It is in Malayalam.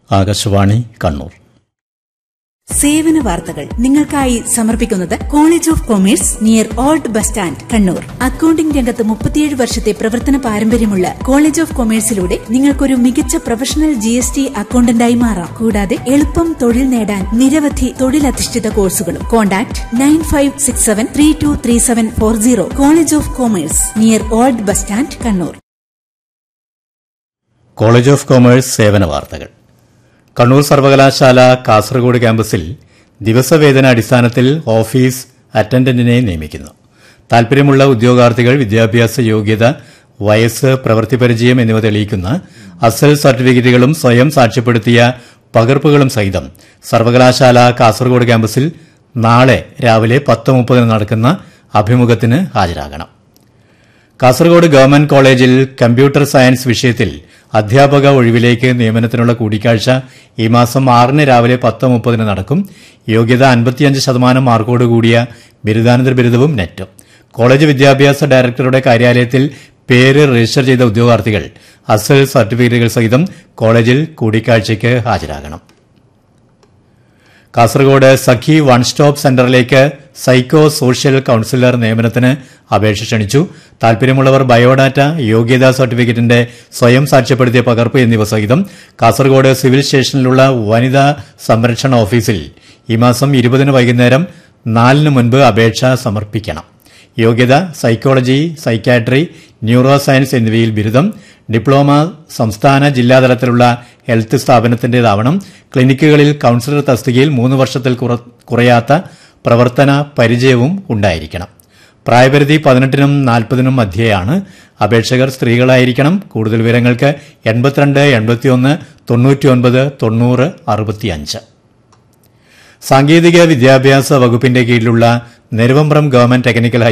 ആകാശവാണി കണ്ണൂർ സേവന വാർത്തകൾ നിങ്ങൾക്കായി സമർപ്പിക്കുന്നത് college of commerce near old bus stand Kannur accounting രംഗത്ത് മുപ്പത്തിയേഴ് വർഷത്തെ പ്രവർത്തന പാരമ്പര്യമുള്ള കോളേജ് ഓഫ് കൊമേഴ്സിലൂടെ നിങ്ങൾക്കൊരു മികച്ച പ്രൊഫഷണൽ ജി എസ് ടി അക്കൌണ്ടന്റായി മാറാം കൂടാതെ എളുപ്പം തൊഴിൽ നേടാൻ നിരവധി തൊഴിലധിഷ്ഠിത കോഴ്സുകളും contact nine five six seven three two three seven four zero college of commerce near old bus stand Kannur college of commerce സേവന വാർത്തകൾ കണ്ണൂർ സർവകലാശാല കാസർഗോഡ് ക്യാമ്പസിൽ ദിവസവേതന അടിസ്ഥാനത്തിൽ ഓഫീസ് അറ്റൻഡന്റിനെ നിയമിക്കുന്നു താൽപര്യമുള്ള ഉദ്യോഗാർത്ഥികൾ വിദ്യാഭ്യാസ യോഗ്യത വയസ്സ് പ്രവൃത്തിപരിചയം എന്നിവ തെളിയിക്കുന്ന അസൽ സർട്ടിഫിക്കറ്റുകളും സ്വയം സാക്ഷ്യപ്പെടുത്തിയ പകർപ്പുകളും സഹിതം സർവകലാശാല കാസർഗോഡ് ക്യാമ്പസിൽ നാളെ രാവിലെ പത്ത് മുപ്പതിന് നടക്കുന്ന അഭിമുഖത്തിന് ഹാജരാകണം കാസർഗോഡ് ഗവൺമെന്റ് കോളേജിൽ കമ്പ്യൂട്ടർ സയൻസ് വിഷയത്തിൽ അധ്യാപക ഒഴിവിലേക്ക് നിയമനത്തിനുള്ള കൂടിക്കാഴ്ച ഈ മാസം ആറിന് രാവിലെ പത്ത് മുപ്പതിന് നടക്കും യോഗ്യത അൻപത്തിയഞ്ച് ശതമാനം മാർക്കോട് കൂടിയ ബിരുദാനന്തര ബിരുദവും നെറ്റും കോളേജ് വിദ്യാഭ്യാസ ഡയറക്ടറുടെ കാര്യാലയത്തിൽ പേര് രജിസ്റ്റർ ചെയ്ത ഉദ്യോഗാർത്ഥികൾ അസൽ സർട്ടിഫിക്കറ്റുകൾ സഹിതം കോളേജിൽ കൂടിക്കാഴ്ചയ്ക്ക് ഹാജരാകണം കാസർഗോഡ് സഖി വൺ സ്റ്റോപ്പ് സെന്ററിലേക്ക് സൈക്കോ സോഷ്യൽ കൌൺസിലർ നിയമനത്തിന് അപേക്ഷ ക്ഷണിച്ചു താൽപര്യമുള്ളവർ ബയോഡാറ്റ യോഗ്യതാ സർട്ടിഫിക്കറ്റിന്റെ സ്വയം സാക്ഷ്യപ്പെടുത്തിയ പകർപ്പ് എന്നിവ സഹിതം കാസർഗോഡ് സിവിൽ സ്റ്റേഷനിലുള്ള വനിതാ സംരക്ഷണ ഓഫീസിൽ ഈ മാസം ഇരുപതിന് വൈകുന്നേരം നാലിന് മുൻപ് അപേക്ഷ സമർപ്പിക്കണം യോഗ്യത സൈക്കോളജി സൈക്കാട്രി ന്യൂറോ സയൻസ് എന്നിവയിൽ ബിരുദം ഡിപ്ലോമ സംസ്ഥാന ജില്ലാതലത്തിലുള്ള ഹെൽത്ത് സ്ഥാപനത്തിന്റേതാവണം ക്ലിനിക്കുകളിൽ കൌൺസിലർ തസ്തികയിൽ മൂന്ന് വർഷത്തിൽ കുറ- കുറയാത്ത പ്രവർത്തന പരിചയവും ഉണ്ടായിരിക്കണം പ്രായപരിധി പതിനെട്ടിനും നാൽപ്പതിനും മധ്യേയാണ് അപേക്ഷകർ സ്ത്രീകളായിരിക്കണം കൂടുതൽ വിവരങ്ങൾക്ക് എൺപത്തിരണ്ട് എൺപത്തിയൊന്ന് തൊണ്ണൂറ്റിയൊൻപത് തൊണ്ണൂറ് അറുപത്തിയഞ്ച് സാങ്കേതിക വിദ്യാഭ്യാസ വകുപ്പിന്റെ കീഴിലുള്ള നെരുവമ്പ്രം ഗവൺമെന്റ് ടെക്നിക്കൽ